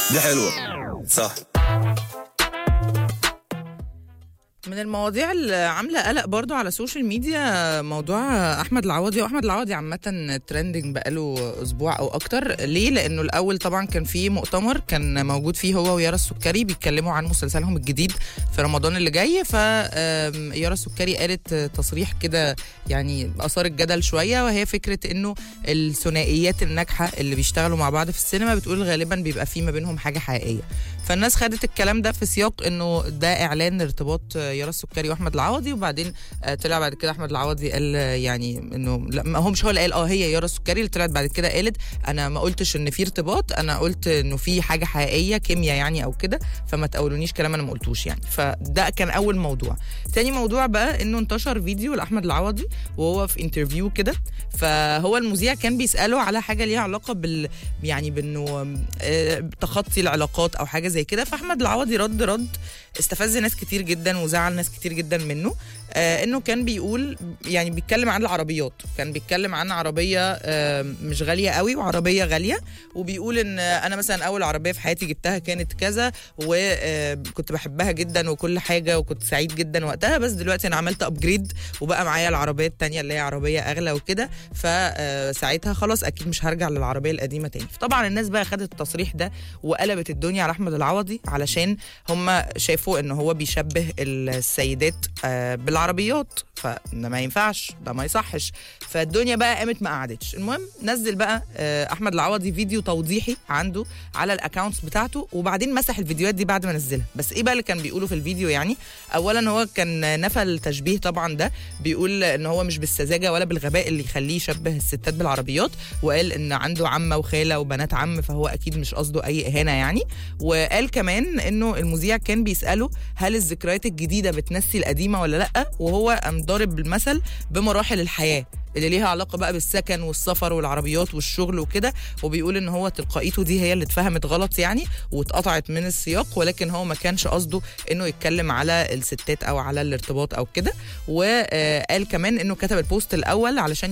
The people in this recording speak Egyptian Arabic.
دي حلوه صح من المواضيع اللي عامله قلق برضو على السوشيال ميديا موضوع احمد العوضي واحمد العوضي عامه ترندنج بقاله اسبوع او اكتر ليه لانه الاول طبعا كان في مؤتمر كان موجود فيه هو ويارا السكري بيتكلموا عن مسلسلهم الجديد في رمضان اللي جاي فيارا السكري قالت تصريح كده يعني اثار الجدل شويه وهي فكره انه الثنائيات الناجحه اللي بيشتغلوا مع بعض في السينما بتقول غالبا بيبقى في ما بينهم حاجه حقيقيه فالناس خدت الكلام ده في سياق انه ده اعلان ارتباط يارا السكري واحمد العوضي وبعدين آه، طلع بعد كده احمد العوضي قال آه، يعني انه لا ما هو مش هو اللي قال اه هي يارا السكري اللي طلعت بعد كده قالت انا ما قلتش ان في ارتباط انا قلت انه في حاجه حقيقيه كيمياء يعني او كده فما تقولونيش كلام انا ما قلتوش يعني فده كان اول موضوع تاني موضوع بقى انه انتشر فيديو لاحمد العوضي وهو في انترفيو كده فهو المذيع كان بيساله على حاجه ليها علاقه بال يعني بانه آه، تخطي العلاقات او حاجه زي كده فاحمد العوضي رد رد استفز ناس كتير جدا وزعل ناس كتير جدا منه آه انه كان بيقول يعني بيتكلم عن العربيات كان بيتكلم عن عربيه آه مش غاليه قوي وعربيه غاليه وبيقول ان انا مثلا اول عربيه في حياتي جبتها كانت كذا وكنت بحبها جدا وكل حاجه وكنت سعيد جدا وقتها بس دلوقتي انا عملت ابجريد وبقى معايا العربيه التانية اللي هي عربيه اغلى وكده فساعتها خلاص اكيد مش هرجع للعربيه القديمه تاني فطبعا الناس بقى خدت التصريح ده وقلبت الدنيا على احمد العوضي علشان هم شافوا ان هو بيشبه السيدات آه، بالعربيات فده ما ينفعش ده ما يصحش فالدنيا بقى قامت ما قعدتش المهم نزل بقى آه، احمد العوضي فيديو توضيحي عنده على الاكونتس بتاعته وبعدين مسح الفيديوهات دي بعد ما نزلها بس ايه بقى اللي كان بيقوله في الفيديو يعني اولا هو كان نفى التشبيه طبعا ده بيقول ان هو مش بالسذاجه ولا بالغباء اللي يخليه يشبه الستات بالعربيات وقال ان عنده عمه وخاله وبنات عم فهو اكيد مش قصده اي اهانه يعني وقال كمان انه المذيع كان بيساله هل الذكريات الجديده بتنسي القديمه ولا لا وهو قام ضارب بالمثل بمراحل الحياه اللي ليها علاقه بقى بالسكن والسفر والعربيات والشغل وكده وبيقول ان هو تلقائيته دي هي اللي اتفهمت غلط يعني واتقطعت من السياق ولكن هو ما كانش قصده انه يتكلم على الستات او على الارتباط او كده وقال كمان انه كتب البوست الاول علشان